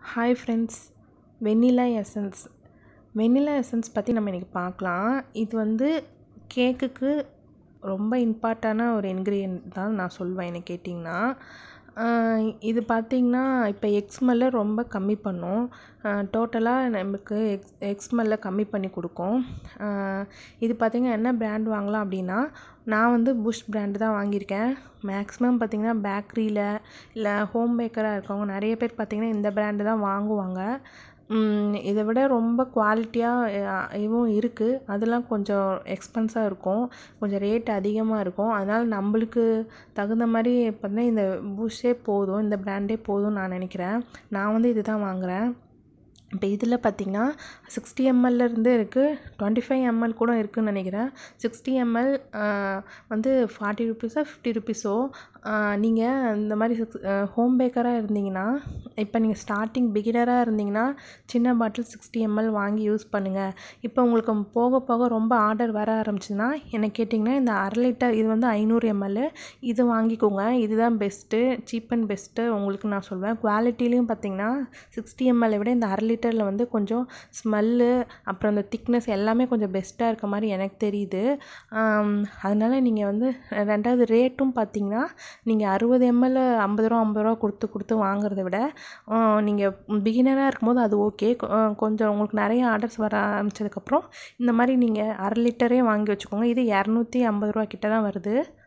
hi friends vanilla essence vanilla essence பற்றி நம்ம இன்றைக்கி பார்க்கலாம் இது வந்து கேக்குக்கு ரொம்ப இம்பார்ட்டான ஒரு இன்க்ரீடியன்ட் தான் நான் சொல்வேன் என்ன கேட்டிங்கன்னா இது பார்த்திங்கன்னா இப்போ எக் ஸ்மெல்லை ரொம்ப கம்மி பண்ணும் டோட்டலாக நமக்கு எக்ஸ் எக் ஸ்மெல்லை கம்மி பண்ணி கொடுக்கும் இது பார்த்திங்கன்னா என்ன பிராண்ட் வாங்கலாம் அப்படின்னா நான் வந்து புஷ் பிராண்டு தான் வாங்கியிருக்கேன் மேக்ஸிமம் பார்த்திங்கன்னா பேக்கரியில் இல்லை ஹோம் பேக்கராக இருக்கவங்க நிறைய பேர் பார்த்திங்கன்னா இந்த பிராண்டு தான் வாங்குவாங்க இதை விட ரொம்ப குவாலிட்டியாக இதுவும் இருக்குது அதெல்லாம் கொஞ்சம் எக்ஸ்பென்ஸாக இருக்கும் கொஞ்சம் ரேட் அதிகமாக இருக்கும் அதனால் நம்மளுக்கு தகுந்த மாதிரி பார்த்தீங்கன்னா இந்த புஷ்ஷே போதும் இந்த பிராண்டே போதும்னு நான் நினைக்கிறேன் நான் வந்து இது தான் வாங்குகிறேன் இப்போ இதில் பார்த்திங்கன்னா சிக்ஸ்டி எம்எல்லேருந்து இருக்குது டுவெண்ட்டி ஃபைவ் எம்எல் கூட இருக்குதுன்னு நினைக்கிறேன் சிக்ஸ்டி எம்எல் வந்து ஃபார்ட்டி ருபீஸோ ஃபிஃப்டி ருபீஸோ நீங்கள் இந்த மாதிரி சிக்ஸ் ஹோம் பேக்கராக இருந்தீங்கன்னா இப்போ நீங்கள் ஸ்டார்டிங் பிகினராக இருந்தீங்கன்னா சின்ன பாட்டில் சிக்ஸ்டி எம்எல் வாங்கி யூஸ் பண்ணுங்கள் இப்போ உங்களுக்கு போக போக ரொம்ப ஆர்டர் வர ஆரம்பிச்சுன்னா என்ன கேட்டிங்கன்னா இந்த அரை லிட்டர் இது வந்து ஐநூறு எம்எல் இது வாங்கிக்கோங்க இதுதான் பெஸ்ட்டு சீப் அண்ட் பெஸ்ட்டு உங்களுக்கு நான் சொல்வேன் குவாலிட்டிலையும் பார்த்திங்கன்னா சிக்ஸ்டி எம்எல்லை விட இந்த அரை லிட்டரில் வந்து கொஞ்சம் ஸ்மெல்லு அப்புறம் அந்த திக்னஸ் எல்லாமே கொஞ்சம் பெஸ்ட்டாக இருக்க மாதிரி எனக்கு தெரியுது அதனால் நீங்கள் வந்து ரெண்டாவது ரேட்டும் பார்த்திங்கன்னா நீங்கள் அறுபது எம்எல் ஐம்பது ரூபா ஐம்பது ரூபா கொடுத்து கொடுத்து வாங்குறத விட நீங்கள் பிகினராக இருக்கும்போது அது ஓகே கொஞ்சம் உங்களுக்கு நிறைய ஆர்டர்ஸ் வர ஆரம்பித்ததுக்கப்புறம் இந்த மாதிரி நீங்கள் அரை லிட்டரே வாங்கி வச்சுக்கோங்க இது இரநூத்தி ஐம்பது ரூபா கிட்ட தான் வருது